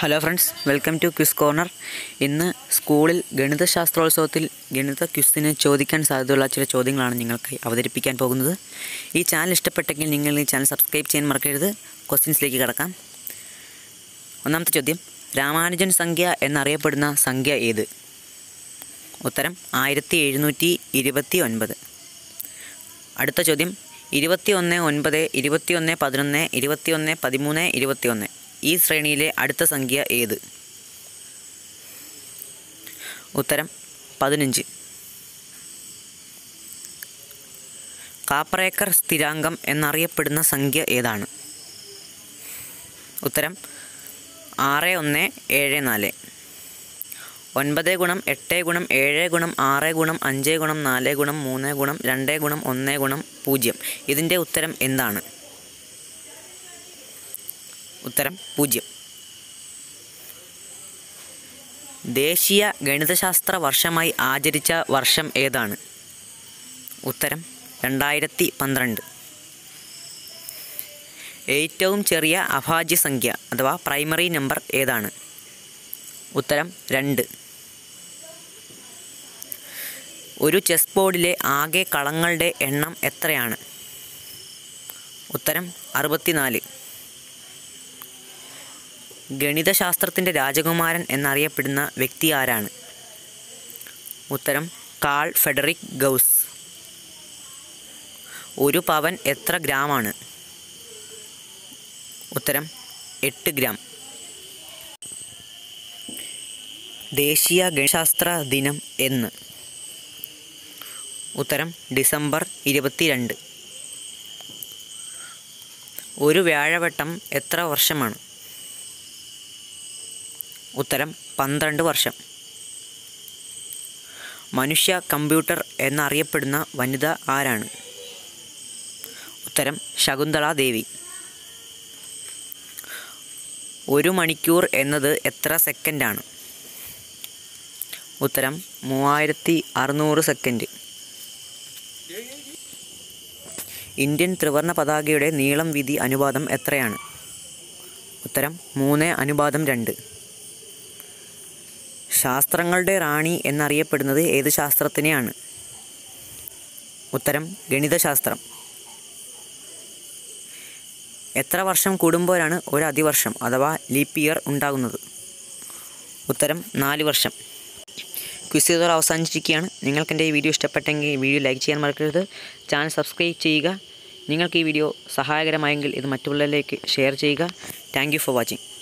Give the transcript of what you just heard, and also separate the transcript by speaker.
Speaker 1: hello friends welcome to quiz corner ഇന്ന് സ്കൂളിൽ ഗണിതശാസ്ത്രോത്സവത്തിൽ ഗണിത ക്വിസിന് ചോദിക്കാൻ സാധ്യതയുള്ള ചില ചോദ്യങ്ങളാണ് നിങ്ങൾക്ക് അവതരിപ്പിക്കാൻ പോകുന്നത് ഈ ചാനൽ ഇഷ്ടപ്പെട്ടെങ്കിൽ നിങ്ങൾ ഈ ചാനൽ സബ്സ്ക്രൈബ് ചെയ്യാൻ മറക്കരുത് ക്വസ്റ്റ്യൻസിലേക്ക് കടക്കാം ഒന്നാമത്തെ ചോദ്യം രാമാനുജൻ സംഖ്യ എന്നറിയപ്പെടുന്ന സംഖ്യ ഏത് ഉത്തരം ആയിരത്തി എഴുന്നൂറ്റി ഇരുപത്തി ഒൻപത് അടുത്ത ചോദ്യം ഇരുപത്തി ഒന്ന് ഒൻപത് ഇരുപത്തി ഒന്ന് പതിനൊന്ന് ഇരുപത്തി ഒന്ന് പതിമൂന്ന് ഇരുപത്തി ഒന്ന് ഈ ശ്രേണിയിലെ അടുത്ത സംഖ്യ ഏത് ഉത്തരം പതിനഞ്ച് കാപ്പറേക്കർ സ്ഥിരാങ്കം എന്നറിയപ്പെടുന്ന സംഖ്യ ഏതാണ് ഉത്തരം ആറ് ഒന്ന് ഏഴ് നാല് ഒൻപത് ഗുണം എട്ട് ഗുണം ഏഴ് ഗുണം ആറ് ഗുണം അഞ്ച് ഗുണം നാല് ഗുണം മൂന്ന് ഗുണം രണ്ട് ഗുണം ഒന്ന് ഗുണം പൂജ്യം ഇതിൻ്റെ ഉത്തരം എന്താണ് ഉത്തരം പൂജ്യം ദേശീയ ഗണിതശാസ്ത്ര വർഷമായി ആചരിച്ച വർഷം ഏതാണ് ഉത്തരം രണ്ടായിരത്തി പന്ത്രണ്ട് ഏറ്റവും ചെറിയ അഭാജ്യ സംഖ്യ അഥവാ പ്രൈമറി നമ്പർ ഏതാണ് ഉത്തരം രണ്ട് ഒരു ചെസ് ബോർഡിലെ ആകെ കളങ്ങളുടെ എണ്ണം എത്രയാണ് ഉത്തരം അറുപത്തിനാല് ഗണിതശാസ്ത്രത്തിൻ്റെ രാജകുമാരൻ എന്നറിയപ്പെടുന്ന വ്യക്തി ആരാണ് ഉത്തരം കാൾ ഫെഡറിക് ഗൗസ് ഒരു പവൻ എത്ര ഗ്രാമാണ് ഉത്തരം എട്ട് ഗ്രാം ദേശീയ ഗണിതശാസ്ത്ര ദിനം എന്ന് ഉത്തരം ഡിസംബർ ഇരുപത്തിരണ്ട് ഒരു വ്യാഴവട്ടം എത്ര വർഷമാണ് ഉത്തരം പന്ത്രണ്ട് വർഷം മനുഷ്യ കമ്പ്യൂട്ടർ എന്നറിയപ്പെടുന്ന വനിത ആരാണ് ഉത്തരം ശകുന്തള ദേവി ഒരു മണിക്കൂർ എന്നത് എത്ര സെക്കൻഡാണ് ഉത്തരം മൂവായിരത്തി അറുന്നൂറ് സെക്കൻഡ് ഇന്ത്യൻ ത്രിവർണ പതാകയുടെ നീളം വീതി അനുപാതം എത്രയാണ് ഉത്തരം മൂന്ന് അനുപാതം രണ്ട് ശാസ്ത്രങ്ങളുടെ റാണി എന്നറിയപ്പെടുന്നത് ഏത് ശാസ്ത്രത്തിനെയാണ് ഉത്തരം ഗണിതശാസ്ത്രം എത്ര വർഷം കൂടുമ്പോഴാണ് ഒരു അതിവർഷം അഥവാ ലീപ്പ് ഇയർ ഉണ്ടാകുന്നത് ഉത്തരം നാല് വർഷം ക്വിസ് ചെയ്തോർ അവസാനിച്ചിരിക്കുകയാണ് നിങ്ങൾക്ക് എൻ്റെ ഈ വീഡിയോ ഇഷ്ടപ്പെട്ടെങ്കിൽ ഈ വീഡിയോ ലൈക്ക് ചെയ്യാൻ മറക്കരുത് ചാനൽ സബ്സ്ക്രൈബ് ചെയ്യുക നിങ്ങൾക്ക് ഈ വീഡിയോ സഹായകരമായെങ്കിൽ ഇത് മറ്റുള്ളവരിലേക്ക് ഷെയർ ചെയ്യുക താങ്ക് ഫോർ വാച്ചിങ്